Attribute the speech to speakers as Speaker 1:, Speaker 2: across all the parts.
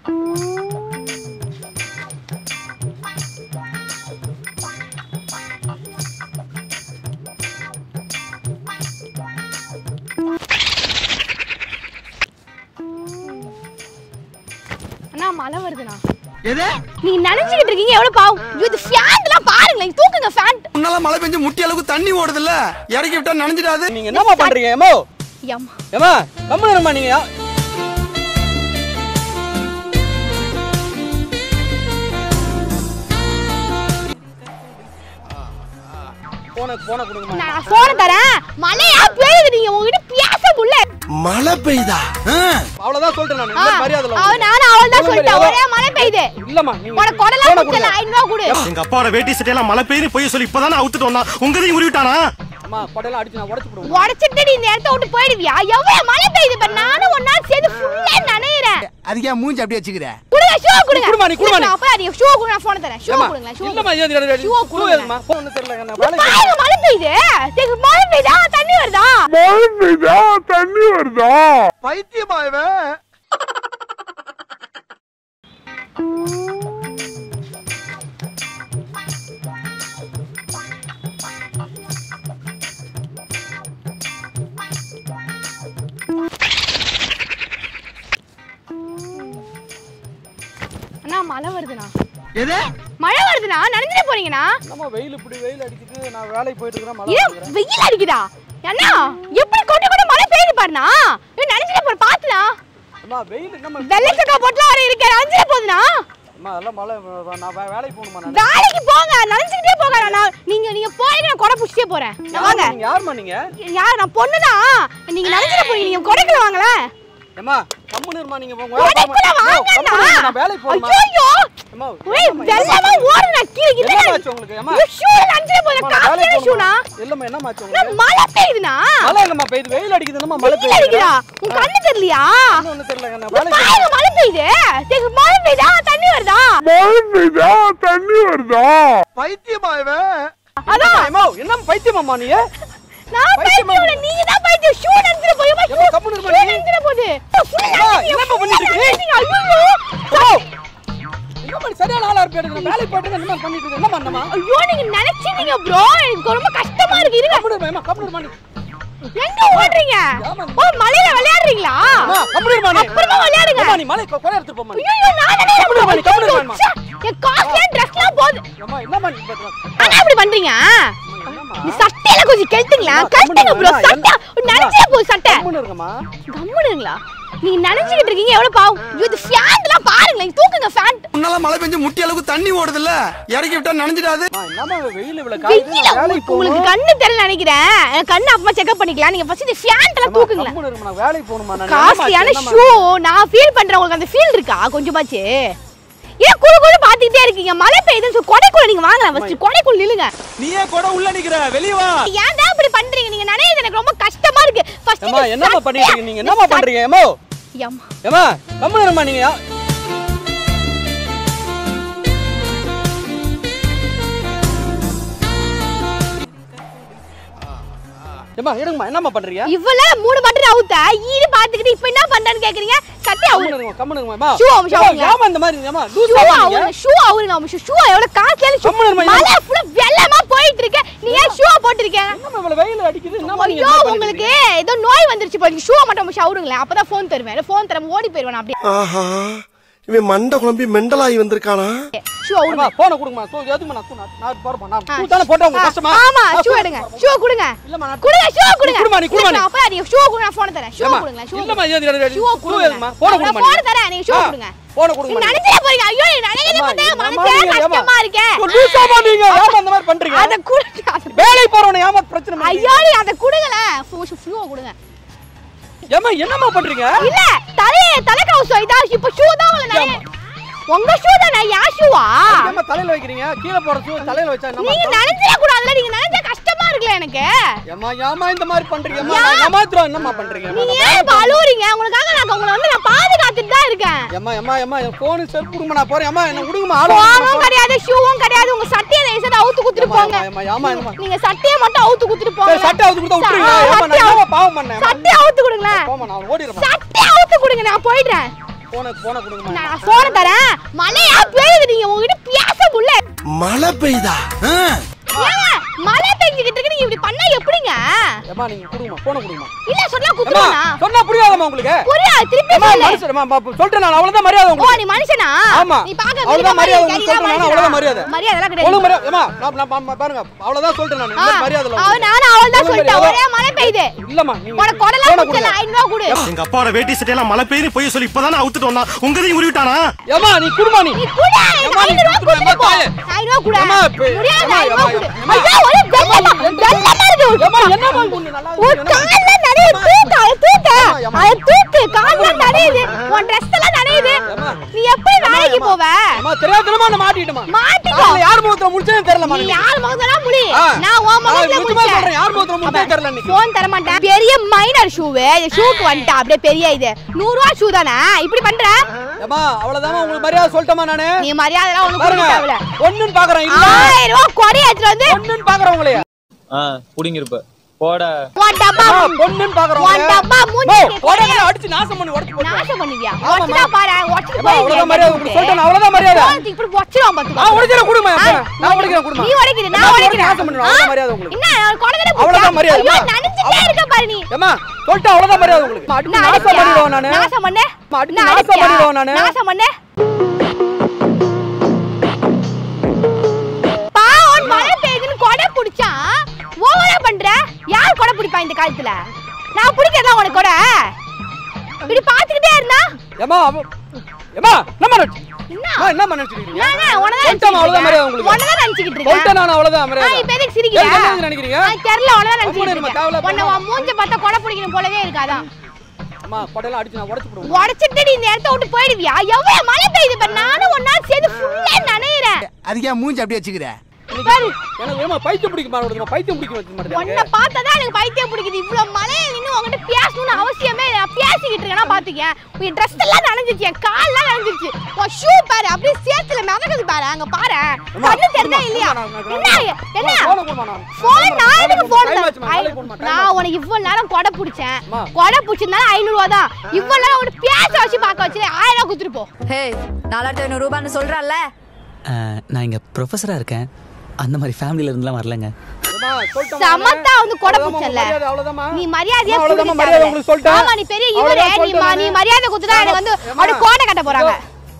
Speaker 1: அண்ணா மழை வருதுண்ணா
Speaker 2: எது
Speaker 1: நீங்க நினைச்சுக்கிட்டு இருக்கீங்க எவ்வளவு பாவம் ஐயோ, இது ஃபேன்லாம் பாருங்களேன் தூக்குங்க ஃபேன்
Speaker 2: முன்னால மழை பெஞ்சு முட்டி அளவுக்கு தண்ணி ஓடுதுல்ல இறக்கி விட்டா நனைஞ்சிடாது
Speaker 3: நீங்க என்னம்மா பண்றீங்க ஏமோ
Speaker 1: ஏம்மா
Speaker 3: ஏமா கம்முன்னு இருமா நீங்க போன போன கொடுங்கம்மா
Speaker 1: நான் போன தரேன் மழையா பெய்யுது நீங்க உங்ககிட்ட பேச முடியல
Speaker 4: மழை பெய்தா
Speaker 3: அவ்வளவுதான் சொல்லிட்டேன் நான்
Speaker 1: ஆ,
Speaker 3: இந்த மரியாதை இல்ல
Speaker 1: அவ
Speaker 3: உங்களுக்கு.
Speaker 1: நானும் அவள் தான்
Speaker 3: ஒழுங்கு
Speaker 1: சொல்லிட்டேன்
Speaker 3: மரியாதை.
Speaker 1: ஒரே மழை பெய்யுது
Speaker 3: இல்லம்மா நீங்க
Speaker 1: உனக்கு குடலாம்
Speaker 3: போன
Speaker 1: குடிச்சல
Speaker 3: கொடுங்க.
Speaker 1: ஐநூறு ரூபா கொடு
Speaker 4: எங்க அப்பாவோட வேட்டி சட்டையெல்லாம் மழை பெய்யுது போய் சொல்லி இப்பதானே அவுத்துட்டு வந்தான் உங்கதையும் உருவிட்டானா
Speaker 3: அம்மா கொடையெல்லாம் அடிச்சு நான் உடைச்சு போடுவேன்
Speaker 1: உடச்சிட்டு நீ இந்த இடத்த விட்டு போயிடுவியா எவ்வளவு மழை பெய்யுது பாரு நானும் ஒரு நாள் சேர்ந்து ஃபுல்லா நனையிறேன்
Speaker 2: அதுக்கே மூஞ்சி அப்படியே வச்சுக்கிற
Speaker 1: கொடுங்க ஷூ கொடுங்க
Speaker 3: குடுமா நீ, குடுமா நீ.
Speaker 1: நான் போய் நீ ஷூ கொடுங்க நான் போன் தரேன் ஷூ
Speaker 3: ஏம்மா,
Speaker 1: கொடுங்க ஷூ
Speaker 3: இல்லம்மா ஏன் இது- இது-
Speaker 1: ஷூ
Speaker 3: இது-
Speaker 1: கொடுங்க.
Speaker 3: எதும்மா? போன்னு தெரியல நான் வேலைக்கு
Speaker 1: பாருங்க மழை பெய்யுது சரி, மழை பெய்யுதா தண்ணி வருதா
Speaker 2: பைத்தியமா இவன்
Speaker 1: அண்ணா மழை வருதுண்ணா
Speaker 2: எது
Speaker 1: மழை வருதுண்ணா நனைஞ்சிட்டு போறீங்கண்ணா
Speaker 3: நம்ம வெயில் இப்படி வெயில் அடிக்குது நான் வேலைக்கு போயிட்டு இருக்கிறேன் மழை
Speaker 1: இது
Speaker 3: வருது.
Speaker 1: வெயில் அடிக்குதா அண்ணா எப்படி கொண்டு கொண்டு மழை பெய்யுது பாருண்ணா இது நனைஞ்சிட்டு போற பாத்துனா
Speaker 3: அம்மா வெயில் நம்ம
Speaker 1: வெள்ளை சக்கா போட்டுலாம் வர இருக்க நனைஞ்சிட்டு போகுதுண்ணா
Speaker 3: அம்மா அதெல்லாம் மழை நான் வே- வேலைக்கு போகணுமா நான்
Speaker 1: வேலைக்கு போங்க நனைஞ்சுக்கிட்டே போங்க நான் நீங்க நீங்க போய் நான் கொடை புடிச்சிட்டே போறேன் நான் வாங்க
Speaker 3: நீங்க யாரும்மா நீங்க
Speaker 1: யார் நான் பொண்ணுதான் நீங்க நினைச்சிட்டு போறீங்க நீங்க கொடைக்குள்ள வாங்களேன்
Speaker 3: ஏம்மா கம்முன்னு இருமா நீங்க உங்க வேலை
Speaker 1: கொடைக்குள்ள
Speaker 3: பாரும்மா. ஏம்மா,
Speaker 1: வாங்கண்ணா
Speaker 3: கம்முன்னு இருமா, நான் வேலைக்கு போகணுமா
Speaker 1: ஐயோ
Speaker 3: ஏம்மா,
Speaker 1: ஒரே
Speaker 3: என்னம்மா,
Speaker 1: வெள்ளமா ஓடுனா கீழே கிட்ட
Speaker 3: என்னம்மாச்சு உங்களுக்கு ஏம்மா
Speaker 1: ஷூ நனைஞ்சிட்டு போகுது
Speaker 3: அம்மா, நான் வேலைக்கு
Speaker 1: காஸ்ட்லியான ஷூனா
Speaker 3: போகணுமா? இல்லம்மா என்னமாச்சு உங்களுக்கு
Speaker 1: மழை பெய்யுதுண்ணா
Speaker 3: மழை இல்லம்மா பெய்யுது வெயில் அடிக்குது என்னம்மா மழை
Speaker 1: வெயில்
Speaker 3: பெய்யுது
Speaker 1: அடிக்குதா உன் கண்ணு தெரியலையா
Speaker 3: இன்னும் ஒண்ணும் தெரியல நான்
Speaker 1: இந்த
Speaker 3: வேலைக்கு
Speaker 1: பாருங்க மழை பெய்யுது சரி, மழை பெய்யுதா தண்ணி வருதா
Speaker 2: பைத்தியமா இவன்
Speaker 1: அதான்
Speaker 3: ஏம்மா, என்ன பைத்தியமாம்மா நீ
Speaker 1: நான்
Speaker 3: பைத்தியமா?
Speaker 1: பைத்தியம் இல்ல, நீங்க தான் பைத்தியம் ஷூ நனைஞ்சிட்டு போய்
Speaker 3: ஏம்மா,
Speaker 1: ஷூ
Speaker 3: கம்முனு இருமா
Speaker 1: ஷூ
Speaker 3: நீ.
Speaker 1: நனைஞ்சிட்டு போகுது full
Speaker 3: ஏம்மா,
Speaker 1: நனைஞ்சிட்டு,
Speaker 3: என்னம்மா
Speaker 1: full
Speaker 3: பண்ணிட்டு இருக்க?
Speaker 1: நனைஞ்சிட்டு, ஐயோ
Speaker 3: என்னம்மா நீ சரியான ஆளா இருப்ப எனக்கு நான் வேலைக்கு போயிட்டு என்ன பண்ணிட்டு இருக்க என்னம்மா என்னம்மா
Speaker 1: ஐயோ நீங்க நினைச்சீங்க ப்ரோ எனக்கு ரொம்ப கஷ்டமா இருக்கு இருங்க
Speaker 3: கம்முனு இருமா ஏம்மா, கம்முனு இருமா நீ
Speaker 1: எங்க ஓடுறீங்க
Speaker 3: ஆமா.
Speaker 1: ஓ மலையில விளையாடுறீங்களா
Speaker 3: அம்மா, கம்முனு இருமா நீ
Speaker 1: அப்புறமா விளையாடுங்க
Speaker 3: அம்மா, நீ மலை கொ- கொலை எடுத்துட்டு போம்மா நீ.
Speaker 1: ஐயோ நான் நினைக்கிறேன்
Speaker 3: கம்முனு இருமா நீ, கம்முனு இருமா
Speaker 1: ச்சே, என் காஸ்ட்லியான ட்ரெஸ்லாம் போகுது
Speaker 3: அம்மா, என்னம்மா நீ இப்ப-
Speaker 1: ஆனா இப்படி பண்றீங்க
Speaker 3: என்னம்மா?
Speaker 1: நீ சட்டையில கொஞ்சம் கெழுத்துங்களா
Speaker 3: அம்மா,
Speaker 1: கழுத்துங்க ப்ரோ
Speaker 3: கம்முனு
Speaker 1: சட்டை
Speaker 3: இருமா.
Speaker 1: நினைச்சே போகுது சட்டை
Speaker 3: கம்முனு இருங்கம்மா.
Speaker 1: கம்முனுங்களா நீங்க நினைச்சுக்கிட்டு இருக்கீங்க எவ்வளவு பாவம் ஐயோ, இது ஃபேன்லாம் பாருங்களேன் தூக்குங்க ஃபேன்
Speaker 2: முன்னால மழை பெஞ்சு முட்டி அளவுக்கு தண்ணி ஓடுதுல்ல இறக்கி விட்டா நனைஞ்சிடாது
Speaker 3: அம்மா, என்னம்மா வெயில் இவ்வளவு காயுது,
Speaker 1: வெயில
Speaker 3: நான் வேலைக்கு
Speaker 1: உங்களுக்கு
Speaker 3: போகணும்.
Speaker 1: கண்ணு தெரியல நினைக்கிறேன் என் கண்ணு அப்புறமா செக்அப் பண்ணிக்கலாம் நீங்க ஃபர்ஸ்ட் இந்த ஃபேன்லாம்
Speaker 3: அம்மா,
Speaker 1: தூக்குங்களேன்
Speaker 3: கம்முனு இருங்கம்மா, நான் வேலைக்கு போகணுமா நான்
Speaker 1: காஸ்ட்லியான
Speaker 3: என்னம்மா,
Speaker 1: ஷூ நான் ஃபீல் பண்றேன் உங்களுக்கு அந்த ஃபீல் இருக்கா கொஞ்சமாச்சு ஏன் குழு குழு பாத்துக்கிட்டே இருக்கீங்க மழை பெய்யுதுன்னு சொல்லி கொடைக்குள்ள நீங்க வாங்கலாம் ஃபர்ஸ்ட் கொடைக்குள்ள நில்லுங்க
Speaker 3: நீயே கூட உள்ள நிக்கிற வெளிய வா
Speaker 1: ஏன் தான் இப்படி பண்றீங்க நீங்க நினைக்கிறது எனக்கு ரொம்ப கஷ்டமா இருக்கு ஃபர்ஸ்ட்
Speaker 3: ஏம்மா என்னம்மா பண்ணிட்டு இருக்கீங்க நீங்க என்னம்மா பண்றீங்க ஏமோ
Speaker 1: ஏம்மா
Speaker 3: ஏம்மா கம்முனு இருமா நீங்க ஏம்மா எடுங்கம்மா என்னம்மா பண்றீங்க
Speaker 1: இவ்வளவு மூணு பட்டன் அவுத்த ஈடு பாத்துக்கிட்டு இப்ப என்ன பண்றேன்னு கேக்குறீங்க சட்டை
Speaker 3: கம்முனு
Speaker 1: அவுங்க
Speaker 3: இருங்கம்மா கம்முனு இருங்கம்மா
Speaker 1: Shoe அவங்க
Speaker 3: ஏம்மா,
Speaker 1: show
Speaker 3: ஏம்மா இந்த மாதிரி ஏம்மா
Speaker 1: ஷூ
Speaker 3: லூசா நீங்க
Speaker 1: அவருங்க ஷூ அவருங்க அவங்க ஷூ எவ்வளவு காஸ்ட்லியான ஷூ
Speaker 3: கம்முனு இருமா,
Speaker 1: மழை ஃபுல்லா வெள்ளமா போயிட்டு இருக்கு நீ ஏன் ஷூ போட்டிருக்கீங்க
Speaker 3: என்னம்மா இவ்வளவு வெயில் அடிக்குது என்னம்மா நீங்க
Speaker 1: ஐயோ
Speaker 3: என்ன பண்ணிட்டு
Speaker 1: உங்களுக்கு ஏதோ நோய் வந்துருச்சு போய் ஷூ மட்டும் ஷவுருங்களேன் அப்பதான் ஃபோன் தருவேன் ஃபோன் தர ஓடி போயிருவேன் அப்படியே
Speaker 4: ஆஹா இவன் மண்டை குழம்பி மெண்டலாகி வந்திருக்கானா
Speaker 1: ஷூ
Speaker 3: இருக்கீங்க?
Speaker 1: அவருங்க
Speaker 3: ஏம்மா, போனை கொடுங்கம்மா சோ எதுக்குமா நான் தூ- நான் நான் போறேன் நான் தூ தானே போட்டா உங்களுக்கு கஷ்டமா
Speaker 1: ஆமா
Speaker 3: நான்
Speaker 1: ஷூ
Speaker 3: தூ-
Speaker 1: எடுங்க ஷூ கொடுங்க
Speaker 3: இல்லம்மா நான்
Speaker 1: கொடுங்க ஷூ கொடுங்க
Speaker 3: குடும்மா, நீ குடும்மா, நீ.
Speaker 1: அப்ப நீ ஷூ கொடுங்க நான் ஃபோன் தரேன் ஷூ
Speaker 3: ஏம்மா,
Speaker 1: கொடுங்க ஷூ
Speaker 3: இல்லம்மா, இது- இது- இது-
Speaker 1: ஷூ
Speaker 3: ஷூ
Speaker 1: கொடுங்க
Speaker 3: எதுக்கும்மா? போனை
Speaker 1: நான்
Speaker 3: கொடும்மா
Speaker 1: ஃபோன்
Speaker 3: நீ.
Speaker 1: தரேன் நீ ஷூ
Speaker 3: ஆ,
Speaker 1: கொடுங்க
Speaker 3: போனை
Speaker 1: நீ
Speaker 3: கொடுங்கம்மா நீ.
Speaker 1: நினைச்சே போறீங்க ஐயோ நீ நினைக்கிறது
Speaker 3: அம்மா,
Speaker 1: பார்த்தா
Speaker 3: என்னம்மா
Speaker 1: மனசே
Speaker 3: நீங்க, ஏம்மா?
Speaker 1: கஷ்டமா இருக்கே
Speaker 3: ஒரு லூசாம்மா நீங்க ஏம்மா இந்த மாதிரி பண்றீங்க
Speaker 1: அத கொடுங்க அத-
Speaker 3: வேலைக்கு போறவன ஏமா பிரச்சனை பண்றீங்க?
Speaker 1: ஐயோ நீ அத கொடுங்கல ஷூ கொடுங்க
Speaker 3: ஏம்மா என்னம்மா பண்றீங்க
Speaker 1: இல்ல தலைய தலை கவுசம் இதா இப்ப ஷூ தான் உங்க நிறைய உங்க ஷூ தானே யா ஷூவா
Speaker 3: ஏம்மா தலையில வைக்கிறீங்க கீழே போற ஷூ தலையில வச்சா என்னம்மா
Speaker 1: நீங்க நினைச்சிட கூடாதுல நீங்க நினைச்சா கஷ்டமா இருக்குல்ல எனக்கு
Speaker 3: ஏம்மா ஏம்மா இந்த மாதிரி பண்றீங்க ஏம்மா நான் ஏமாத்துறோம் என்னம்மா பண்றீங்க
Speaker 1: நீங்க ஏன் இப்ப அழுவுறீங்க உங்களுக்காக நான் உங்களை வந்து நான் பாதுகாத்துட்டு தான் இருக்கேன்
Speaker 3: ஏம்மா ஏம்மா ஏம்மா என் போன் செல் கொடுங்க நான் போறேன் ஏம்மா என்ன விடுங்கம்மா ஆளு
Speaker 1: போனும் கிடையாது ஷூவும் கிடையாது உங்க சட்டையை லேசா அவுத்து குத்துட்டு
Speaker 3: ஏம்மா,
Speaker 1: போங்க
Speaker 3: ஏம்மா, ஏம்மா, ஏம்மா.
Speaker 1: நீங்க சட்டையை மட்டும் அவுத்து குத்துட்டு போங்க
Speaker 3: சரி, சட்டை அவுத்து கொடுத்தா விட்டுருங்க
Speaker 1: ஆ,
Speaker 3: ஏம்மா
Speaker 1: சட்டை
Speaker 3: நான்
Speaker 1: அவுத்து-
Speaker 3: ஏம்மா பாவம் பண்ணேன்
Speaker 1: சட்டையை அவுத்து கொடுங்களேன்
Speaker 3: போமா நான் ஓடிடுறேன்
Speaker 1: சட்டையை அவுத்து கொடுங்க நான் போயிடுறேன்
Speaker 3: போன போன கொடுங்கம்மா
Speaker 1: நான் போன தரேன் மழையா பெய்யுது நீங்க உங்ககிட்ட பேச முடியல
Speaker 2: மழை பெய்தா
Speaker 1: ஏங்க, மழை பெஞ்சுக்கிட்டு இருக்கு நீங்க இப்படி பண்ணா எப்படிங்க
Speaker 3: ஏம்மா நீங்க கொடுங்கம்மா போன கொடுங்கம்மா
Speaker 1: இல்ல சொன்னா
Speaker 3: ஏம்மா
Speaker 1: குத்துறா
Speaker 3: சொன்னா புரியாதம்மா உங்களுக்கு
Speaker 1: புரியாது திருப்பி
Speaker 3: ஏம்மா
Speaker 1: சொல்லு
Speaker 3: மனுஷன் அம்மா, அப்ப சொல்லிட்டேன் நான் அவ்வளவுதான் மரியாதை
Speaker 1: ஓ
Speaker 3: உங்களுக்கு
Speaker 1: நீ மனுஷனா
Speaker 3: ஆமா.
Speaker 1: நீ பாக்க
Speaker 3: அவ்வளவுதான் மரியாதை உங்களுக்கு சொல்றேன் நானு, அவ்வளவுதான் மரியாதை.
Speaker 1: மரியாதை எல்லாம்
Speaker 3: ஒழுங்கு
Speaker 1: கிடையாது
Speaker 3: மரியாதை ஏம்மா நான் நான் பா- பாருங்க அவ்வளவுதான் சொல்லிட்டேன் நான்
Speaker 1: ஆ,
Speaker 3: இந்த மரியாதை இல்ல
Speaker 1: அவன்
Speaker 3: உங்களுக்கு.
Speaker 1: நானும் அவள் தான்
Speaker 3: ஒழுங்கு
Speaker 1: சொல்லிட்டேன்
Speaker 3: மரியாதை.
Speaker 1: ஒரே மழை பெய்யுது
Speaker 3: இல்லம்மா நீங்க
Speaker 1: உனக்கு கொடலாம்
Speaker 3: போன
Speaker 1: குச்சல
Speaker 3: கொடுங்க.
Speaker 1: ஐநூறு ரூபா கொடு
Speaker 4: எங்க அப்பாவோட வேட்டி சட்டையெல்லாம் மழை பெய்யுது பொய்ய சொல்லி இப்பதானே அவுத்துட்டு வந்தான் உங்கதையும் உருவிட்டானா
Speaker 3: ஏம்மா நீ குடுமா நீ
Speaker 1: நீ குடு
Speaker 3: ஏம்மா, நீ
Speaker 1: ஐநூறு ரூபா
Speaker 3: கொடுத்துரு,
Speaker 1: கொடுத்து போ
Speaker 3: ஏம்மா, தாயே.
Speaker 1: ஐநூறு ரூபா கொடு
Speaker 3: ஏம்மா, இப்ப-
Speaker 1: முடியாது
Speaker 3: ஏம்மா,
Speaker 1: ஐநூறு ரூபா
Speaker 3: ஏம்மா,
Speaker 1: கொடு
Speaker 3: ஏம்மா.
Speaker 1: ஐயோ ஒரு வெள்ளமா வெள்ளமா இருக்கு
Speaker 3: ஏம்மா என்னம்மா ஒண்ணு நல்லா
Speaker 1: ஒரு
Speaker 3: இருக்கு, என்னம்மா?
Speaker 1: கால்ல நனையுது தூக்கு அதை தூக்கு
Speaker 3: ஏம்மா.
Speaker 1: அதை தூக்கு கால்ல நனையுது உன் ட்ரெஸ் எல்லாம் நனையுது
Speaker 3: ஏம்மா.
Speaker 1: நீ எப்படி வேலைக்கு போவ
Speaker 3: அம்மா தெரியாதனமா நான் மாட்டிக்கிட்டேமா
Speaker 1: மாட்டிக்கோ
Speaker 3: அதுல யார் முகத்துல முடிச்சேன்னு தெரியலமா
Speaker 1: நீ
Speaker 3: நீங்க
Speaker 1: யார் முகத்தெல்லாம் முடி
Speaker 3: ஆ.
Speaker 1: நான் உன்
Speaker 3: நான்
Speaker 1: முகத்துல
Speaker 3: நிஜமா சொல்றேன்
Speaker 1: முடிச்சேன்
Speaker 3: யார் முகத்துல முடிச்சேன்னு தெரியல இன்னைக்கு
Speaker 1: போன் தர மாட்டேன் பெரிய மைனர் ஷூவு இந்த ஷூக்கு வந்துட்டா அப்படியே பெரிய இது நூறு ரூபா ஷூ தானே இப்படி பண்ற
Speaker 3: ஏம்மா அவ்வளவுதான் உங்களுக்கு மரியாதை சொல்லிட்டோமா நானு
Speaker 1: நீ மரியாதை எல்லாம் ஒண்ணு
Speaker 3: பாருங்க
Speaker 1: கொடுக்க தேவையில்ல
Speaker 3: ஒண்ணுன்னு பாக்குறேன் இல்ல
Speaker 1: ஆயிரம் ரூபா கொடி எடுத்துட்டு வந்து
Speaker 3: ஒண்ணுன்னு பாக்குறேன் உங்களைய
Speaker 5: ஆ புடிங்கிருப்ப போட
Speaker 1: உன் டப்பா
Speaker 3: ஒண்ணுன்னு பாக்குறேன்
Speaker 1: உன் டப்பா மூஞ்சி
Speaker 3: உடனே அடிச்சு நாசம் பண்ணி உடச்சு போட்டு
Speaker 1: நாசம் பண்ணுவியா
Speaker 3: ஆமாம்மா.
Speaker 1: ஒச்சடா பாரு ஒச்சது
Speaker 3: ஏம்மா, அவ்வளவுதான் மரியாதை உங்களுக்கு சொல்லிட்டேன் அவ்வளவுதான் மரியாதை
Speaker 1: போன் இப்படி ஒச்சலாம் பாத்துக்கோ
Speaker 3: நான் உடைக்கிறேன் குடுமா
Speaker 1: ஆ,
Speaker 3: நான் உடைக்கிறேன் குடுமா
Speaker 1: நீ உடைக்கிற நான்
Speaker 3: நான்
Speaker 1: உடைக்கிறேன்
Speaker 3: நாசம் பண்ணுவேன் அவ்வளவுதான் மரியாதை உங்களுக்கு
Speaker 1: என்ன நான் குழந்தை
Speaker 3: அவ்வளவுதான் மரியாதை.
Speaker 1: ஐயோ நனைஞ்சிட்டே இருக்க பாரு நீ
Speaker 3: ஏம்மா சொல்லிட்டு அவ்வளவுதான் மரியாதை உங்களுக்கு அடிச்சு
Speaker 1: நான்
Speaker 3: நாசம்
Speaker 1: அடிச்சியா?
Speaker 3: பண்ணிடுவோம் நானு
Speaker 1: நாசம் பண்ணு
Speaker 3: அடிச்சு
Speaker 1: நான்
Speaker 3: நாசம்
Speaker 1: அடிச்சியா?
Speaker 3: பண்ணிடுவோம் நானு
Speaker 1: நாசம் பண்ணு பாவம் மழை பெய்யுதுன்னு கொடை பிடிச்சா ஓவரா பண்ற யார் கொடை பிடிப்பா இந்த காலத்துல நான் பிடிக்கிறதா உனக்கு கொடை இப்படி பாத்துக்கிட்டே இருந்தா
Speaker 3: ஏம்மா அவ- ஏம்மா என்ன நினைச்சு
Speaker 1: என்ன
Speaker 3: அம்மா, என்ன நினைச்சிட்டு இருக்கீங்க
Speaker 1: நானே உனதான்
Speaker 3: சொல்லிட்டேன், அவ்வளவுதான் மரியாதை உங்களுக்கு.
Speaker 1: உனதான் நினைச்சிட்டு இருக்கேன்
Speaker 3: சொல்லிட்டேன் நான் அவ்வளவுதான்
Speaker 1: ஆ,
Speaker 3: மரியாதை
Speaker 1: இப்ப எதுக்கு சிரிக்கிற
Speaker 3: ஏன் என்ன நினைக்கிறீங்க
Speaker 1: ஆ, தெரியல உனதான் நினைச்சிட்டு
Speaker 3: அம்முன்னு இருமா,
Speaker 1: இருக்கேன்
Speaker 3: தேவையில்லாத
Speaker 1: உன்னை உன் மூஞ்ச பார்த்தா கொடை பிடிக்கணும் போலவே இருக்காதான்
Speaker 3: அம்மா கொடையெல்லாம் அடிச்சு நான் உடைச்சு போடுவேன்
Speaker 1: உடச்சிட்டு நீ இந்த இடத்த விட்டு போயிடுவியா எவ்வளவு மழை பெய்யுது பாரு நானும் ஒரு நாள் சேர்ந்து ஃபுல்லா நனையிறேன்
Speaker 2: அதுக்கே மூஞ்சி அப்படியே வச்சுக்கிற
Speaker 1: பாரு
Speaker 3: எனக்கு ஏமா பைத்தியம் பிடிக்க மாட்டேங்குது பைத்தியம் பிடிக்க வச்சு
Speaker 1: உன்னை
Speaker 3: மாட்டேங்குது
Speaker 1: பார்த்தா எனக்கு பைத்தியம் பிடிக்குது இவ்வளவு மழையில நின்னு உன்கிட்ட பேசணும்னு அவசியமே இல்லை நான் பேசிக்கிட்டு இருக்கேன்னா பாத்துக்க உன் ட்ரெஸ் எல்லாம் நனைஞ்சிருச்சு என் கால்லாம் நனைஞ்சிருச்சு உன் ஷூ பாரு அப்படியே சேத்துல மிதக்குது பாரு அங்க பாரு
Speaker 3: அம்மா,
Speaker 1: கண்ணு தெரிஞ்சா
Speaker 3: அம்மா,
Speaker 1: இல்லையா
Speaker 3: நான் நான்
Speaker 1: என்ன என்ன
Speaker 3: போன கொடுமா நான்
Speaker 1: போன் நான் எதுக்கு போன்
Speaker 3: டைம் ஆச்சுமா வேலைக்கு போகணுமா டைம்
Speaker 1: நான் உனக்கு இவ்வளவு நேரம் கொடை பிடிச்சேன்
Speaker 3: அம்மா.
Speaker 1: கொடை பிடிச்சிருந்தாலும் ஐநூறு ரூபா தான் இவ்வளவு நேரம் உனக்கு பேச வச்சு பார்க்க வச்சு ஆயிரம் ரூபா குத்துட்டு போ
Speaker 6: ஹே நாலாயிரத்தி ஐநூறு ரூபான்னு சொல்றல்ல
Speaker 7: அஹ், நான் இங்க ப்ரொஃபஸரா இருக்கேன் அந்த மாதிரி ஃபேமிலில இருந்துலாம் வரலங்க
Speaker 3: ஏம்மா, சொல்லிட்டேன்
Speaker 1: சமத்தா வந்து கொடை
Speaker 3: அவ்வளவுதாம்மா,
Speaker 1: பிடிச்சல
Speaker 3: மரியாதை, அவ்வளவுதாம்மா.
Speaker 1: நீ மரியாதையா
Speaker 3: அம்மா, அவ்வளவுதாம்மா,
Speaker 1: குடுக்க
Speaker 3: மரியாதை
Speaker 1: தேவையில்ல.
Speaker 3: உங்களுக்கு சொல்லிட்டேன்.
Speaker 1: ஆமா நீ பெரிய இவரே
Speaker 3: அவ்வளவுதான்
Speaker 1: நீ
Speaker 3: சொல்லிட்டேன்
Speaker 1: மா-
Speaker 3: நானு.
Speaker 1: நீ மரியாதை குத்துட்டா எனக்கு வந்து
Speaker 3: ஏம்மா,
Speaker 1: அப்படி கோட்டை கட்ட போறாங்க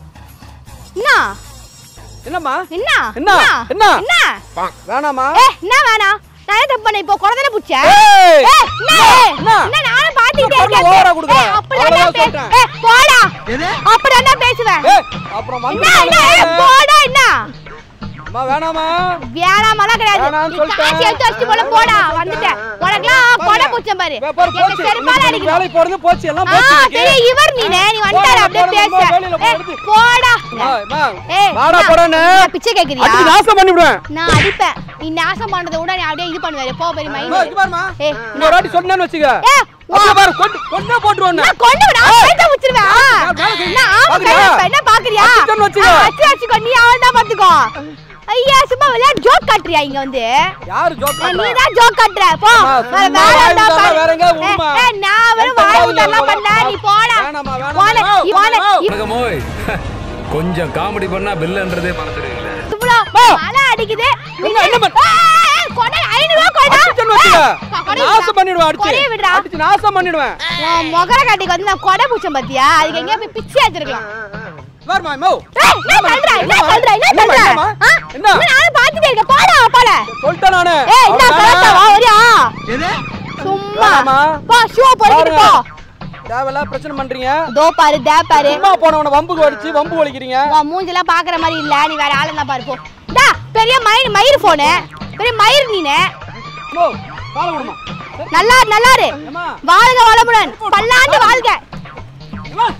Speaker 1: என்ன
Speaker 3: என்னம்மா
Speaker 1: என்ன
Speaker 3: என்ன? என்ன?
Speaker 1: என்ன
Speaker 3: வேணாமா
Speaker 1: ஏ என்ன வேணாம் நான் என்ன தப்பு பண்ணேன் இப்போ குழந்தை புடிச்ச
Speaker 3: ஏய்!
Speaker 1: ஏய், என்ன ஏய்?
Speaker 3: என்ன?
Speaker 1: என்ன நானும் பாத்துக்கிட்டே
Speaker 3: என்ன பொருள்
Speaker 1: இருக்கேன்
Speaker 3: ஓவரா கொடுக்குற?
Speaker 1: ஏய், அப்படிதான்டா
Speaker 3: அவ்வளவுதான்
Speaker 1: பே-
Speaker 3: சொல்றேன்.
Speaker 1: ஏய், போடா அப்படிதான்டா பேசுவேன்
Speaker 3: ஏய், அப்புறம் வந்து
Speaker 1: என்ன என்ன ஏய், போடா என்ன
Speaker 3: அம்மா வேணாமா
Speaker 1: வேணாமலாம் கிடையாது
Speaker 3: வேணாம்னு
Speaker 1: நீ
Speaker 3: சொல்லிட்டேன்.
Speaker 1: காசு எடுத்து வச்சுட்டு போல போடா வந்துட்டேன் உனக்குலாம் கொடை புடிச்சேன் பாரு
Speaker 3: வே- பாரு,
Speaker 1: எங்க
Speaker 3: போச்சு.
Speaker 1: செருப்பால
Speaker 3: இன்னைக்கு
Speaker 1: அடிக்கணும்
Speaker 3: வேலைக்கு போறது போச்சு எல்லாம்
Speaker 1: ஆ
Speaker 3: போச்சு இன்னைக்கு.
Speaker 1: பெரிய இவர் நீனே நீ வந்துட்டாரு அப்படியே
Speaker 3: போடா,
Speaker 1: பேச
Speaker 3: போடா, வெளியில
Speaker 1: ஏய்,
Speaker 3: போறது.
Speaker 1: போடா
Speaker 3: அம்மா, அம்மா,
Speaker 1: ஏய்
Speaker 3: வாடா
Speaker 1: என்ன?
Speaker 3: போடான்னு.
Speaker 1: நான் பிச்சை கேக்குறியா
Speaker 3: அடிச்சு நாசம் பண்ணி விடுவேன்
Speaker 1: நான் அடிப்பேன் நீ நாசம் பண்றத விட நீ அப்படியே இது பண்ணுவாரு போ பெரிய
Speaker 3: அம்மா,
Speaker 1: மைண்ட்
Speaker 3: இங்க பாரும்மா.
Speaker 1: ஏய்
Speaker 3: இன்னொரு வாட்டி சொன்னேன்னு வச்சுக்க
Speaker 1: ஏய், வா.
Speaker 3: அப்படியே பாரு, கொண்டு- கொன்னே போட்டுருவேன் நான்.
Speaker 1: நான் கொண்டு விட பேச முச்சிருவேன்
Speaker 3: மேல கை-
Speaker 1: என்ன ஆமா
Speaker 3: பாக்குறியா?
Speaker 1: கையில என்ன பாக்குறியா
Speaker 3: அடிச்சேன்னு வச்சுக்கோ.
Speaker 1: ஆ, அடிச்சு அடிச்சுக்கோ நீ அவன் தான் பாத்துக்கோ ஐயா சும்மா விளையாட்டு ஜோக் காட்டுறியா இங்க வந்து
Speaker 3: யாரு ஜோக்
Speaker 1: நீ
Speaker 3: பண்றா?
Speaker 1: தான் ஜோக் காட்டுற போ
Speaker 3: அம்மா,
Speaker 1: வேற
Speaker 3: சும்மா
Speaker 1: வேலை
Speaker 3: வாய்
Speaker 1: இருந்தா
Speaker 3: விட்டாலாம்
Speaker 1: பாரு.
Speaker 3: வேற எங்கேயாவது
Speaker 1: ஏய்,
Speaker 3: விடுமா?
Speaker 1: ஏய், நான் வெறும்
Speaker 3: என்
Speaker 1: வாய்
Speaker 3: தம்பாவில்
Speaker 1: விட்டெல்லாம்
Speaker 3: எவ்வளவு
Speaker 1: பண்ணல நீ போடா
Speaker 3: வேணாம்மா, வேணாம்மா.
Speaker 1: போன
Speaker 3: ஓ,
Speaker 1: இவன
Speaker 3: ஓ.
Speaker 8: வணக்கமோய் கொஞ்சம் காமெடி பண்ணா பில்லுன்றதே மறந்துடுவீங்களே
Speaker 1: இவ்வளோ மழை அடிக்குது
Speaker 3: என்ன, என்ன பண்ண-
Speaker 1: ஏய், ஏய், கொடை ஐநூறு ரூபா கொடை
Speaker 3: அடிச்சேன்னு வச்சுக்க.
Speaker 1: ஏய், கொடை
Speaker 3: நாசம்
Speaker 1: விடுடா.
Speaker 3: பண்ணிடுவேன் அடிச்சு.
Speaker 1: கொடையை விடுடா
Speaker 3: அடிச்சு நாசம் பண்ணிடுவேன்
Speaker 1: உன் முகர காட்டிக்கு வந்து நான் கொடை பூச்சேன் பாத்தியா அதுக்கு எங்கேயா போய் பிச்சை வச்சிருக்கலாம்
Speaker 3: பாரும்மா, அம்மா.
Speaker 1: ஏய், என்ன சொல்ற என்ன
Speaker 3: என்னம்மா?
Speaker 1: சொல்ற என்ன
Speaker 3: என்னம்மா,
Speaker 1: சொல்ற
Speaker 3: என்னம்மா?
Speaker 1: ஆ?
Speaker 3: என்ன?
Speaker 1: இன்னும் நானும் பாத்துட்டே இருக்கேன் போடா போல
Speaker 3: சொல்லிட்டேன் நானு.
Speaker 1: ஏய் என்ன
Speaker 3: அவ்வளவுதானே?
Speaker 1: கலத்தா வா வரியா சும்மா
Speaker 3: வேணாம்மா.
Speaker 1: போ ஷூ போட்டுட்டு போ
Speaker 3: பாருங்க. தேவையில்லாத பிரச்சனை பண்றீங்க
Speaker 1: தோ பாரு தே பாரு
Speaker 3: சும்மா போனவன வம்புக்கு வடிச்சு வம்பு வலிக்கிறீங்க
Speaker 1: உன் மூஞ்செல்லாம் பாக்குற மாதிரி இல்ல நீ வேற ஆளு தான் பாரு போ டா பெரிய மயிர் மயிர் போனு பெரிய மயிர் நீனு
Speaker 3: அம்மா, காலை விடுமா.
Speaker 1: நல்லா நல்லா இரு
Speaker 3: ஏம்மா,
Speaker 1: வாழ்க வளமுடன் பல்லாண்டு வாழ்க
Speaker 3: ஏம்மா.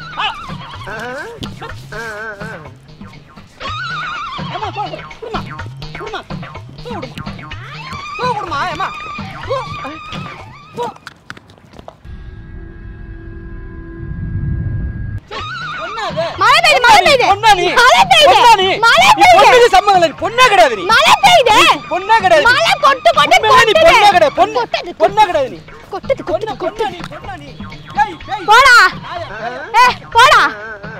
Speaker 3: ஏம்மா, போ, போ, விடுமா, விடுமா, போ, விடுமா. போ, விடுமா, ஏம்மா. போ. போ. சே, பொண்ணா இது?
Speaker 1: மழை பெய்யுது மழை பெய்யுது
Speaker 3: பொண்ணா நீ?
Speaker 1: மழை பெய்யுது
Speaker 3: பொண்ணா நீ?
Speaker 1: மழை
Speaker 3: நீ
Speaker 1: பெய்யுது
Speaker 3: பொண்ணுக்கு சம்மதம் இல்லை, நீ பொண்ணே கிடையாது நீ.
Speaker 1: மழை பெய்யுது
Speaker 3: பொண்ணே கிடையாது நீ.
Speaker 1: மழை கொட்டு கொட்டு
Speaker 3: உண்மையிலே நீ
Speaker 1: கொட்டுது.
Speaker 3: பொண்ணே கிடையாது. பொண்ணு-
Speaker 1: கொட்டுது,
Speaker 3: பொண்ணே கிடையாது நீ.
Speaker 1: கொட்டுது கொட்டுது
Speaker 3: பொண்ணா,
Speaker 1: கொட்டுது
Speaker 3: பொண்ணா நீ, பொண்ணா நீ. பேய் பேய்
Speaker 1: போடா
Speaker 3: நாயே, பேய்.
Speaker 1: ஏ போடா